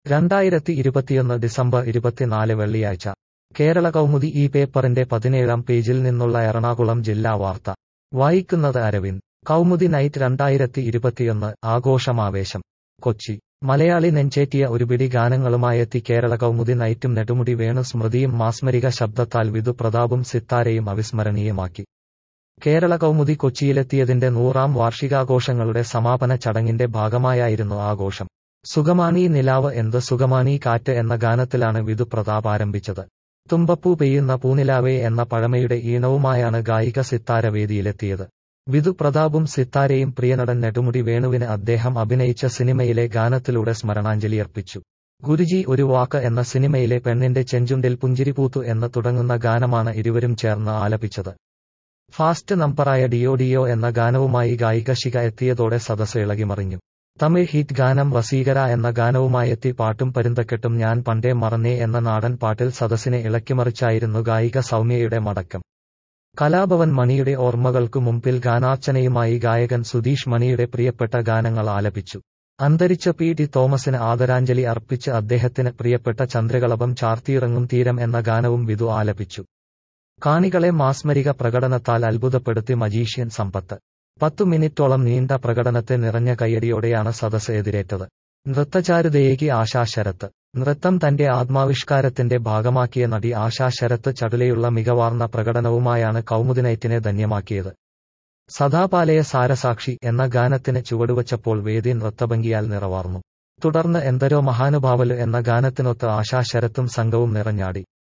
രണ്ടായിരത്തി ഇരുപത്തിയൊന്ന് ഡിസംബർ ഇരുപത്തിനാല് വെള്ളിയാഴ്ച കേരള കൗമുദി ഈ പേപ്പറിന്റെ പതിനേഴാം പേജിൽ നിന്നുള്ള എറണാകുളം ജില്ലാ വാർത്ത വായിക്കുന്നത് അരവിന്ദ് കൗമുദി നൈറ്റ് രണ്ടായിരത്തി ഇരുപത്തിയൊന്ന് ആഘോഷമാവേശം കൊച്ചി മലയാളി നെഞ്ചേറ്റിയ ഒരുപിടി ഗാനങ്ങളുമായെത്തി കേരള കൗമുദി നൈറ്റും നെടുമുടി വേണു സ്മൃതിയും മാസ്മരിക ശബ്ദത്താൽ വിധു പ്രതാപും സിത്താരയും അവിസ്മരണീയമാക്കി കേരള കൗമുദി കൊച്ചിയിലെത്തിയതിന്റെ നൂറാം വാർഷികാഘോഷങ്ങളുടെ സമാപന ചടങ്ങിന്റെ ഭാഗമായായിരുന്നു ആഘോഷം സുഗമാണി നിലാവ് എന്ത് സുഗമാണി കാറ്റ് എന്ന ഗാനത്തിലാണ് വിധു പ്രതാപ് ആരംഭിച്ചത് തുമ്പപ്പൂ പെയ്യുന്ന പൂനിലാവേ എന്ന പഴമയുടെ ഈണവുമായാണ് ഗായിക സിത്താര വേദിയിലെത്തിയത് വിധു പ്രതാപും സിത്താരയും പ്രിയനടൻ നെടുമുടി വേണുവിന് അദ്ദേഹം അഭിനയിച്ച സിനിമയിലെ ഗാനത്തിലൂടെ സ്മരണാഞ്ജലിയർപ്പിച്ചു ഗുരുജി ഒരു വാക്ക് എന്ന സിനിമയിലെ പെണ്ണിന്റെ ചെഞ്ചുണ്ടിൽ പുഞ്ചിരിപൂത്തു എന്ന് തുടങ്ങുന്ന ഗാനമാണ് ഇരുവരും ചേർന്ന് ആലപിച്ചത് ഫാസ്റ്റ് നമ്പറായ ഡിയോ ഡിയോ എന്ന ഗാനവുമായി ഗായിക ശിഖ എത്തിയതോടെ സദസ് ഇളകിമറിഞ്ഞു തമിഴ് ഹിറ്റ് ഗാനം വസീകര എന്ന ഗാനവുമായെത്തി പാട്ടും പരുന്തക്കെട്ടും ഞാൻ പണ്ടേ മറന്നേ എന്ന നാടൻ പാട്ടിൽ സദസ്സിനെ ഇളക്കിമറിച്ചായിരുന്നു ഗായിക സൗമ്യയുടെ മടക്കം കലാഭവൻ മണിയുടെ ഓർമ്മകൾക്കു മുമ്പിൽ ഗാനാർച്ചനയുമായി ഗായകൻ സുധീഷ് മണിയുടെ പ്രിയപ്പെട്ട ഗാനങ്ങൾ ആലപിച്ചു അന്തരിച്ച പി ടി തോമസിന് ആദരാഞ്ജലി അർപ്പിച്ച് അദ്ദേഹത്തിന് പ്രിയപ്പെട്ട ചന്ദ്രകളഭം ചാർത്തിയിറങ്ങും തീരം എന്ന ഗാനവും വിധു ആലപിച്ചു കാണികളെ മാസ്മരിക പ്രകടനത്താൽ അത്ഭുതപ്പെടുത്തി മജീഷ്യൻ സമ്പത്ത് പത്തു മിനിറ്റോളം നീണ്ട പ്രകടനത്തെ നിറഞ്ഞ കയ്യടിയോടെയാണ് സദസ് എതിരേറ്റത് നൃത്തചാരുതയേകി ആശാ ശരത്ത് നൃത്തം തന്റെ ആത്മാവിഷ്കാരത്തിന്റെ ഭാഗമാക്കിയ നടി ആശാ ശരത്ത് ചടുലയുള്ള മികവാർന്ന പ്രകടനവുമായാണ് കൗമുദിനൈറ്റിനെ ധന്യമാക്കിയത് സദാപാലയ സാരസാക്ഷി എന്ന ഗാനത്തിന് ചുവടുവച്ചപ്പോൾ വേദി നൃത്തഭംഗിയാൽ നിറവാർന്നു തുടർന്ന് എന്തരോ മഹാനുഭാവല് എന്ന ഗാനത്തിനൊത്ത് ആശാ ശരത്തും സംഘവും നിറഞ്ഞാടി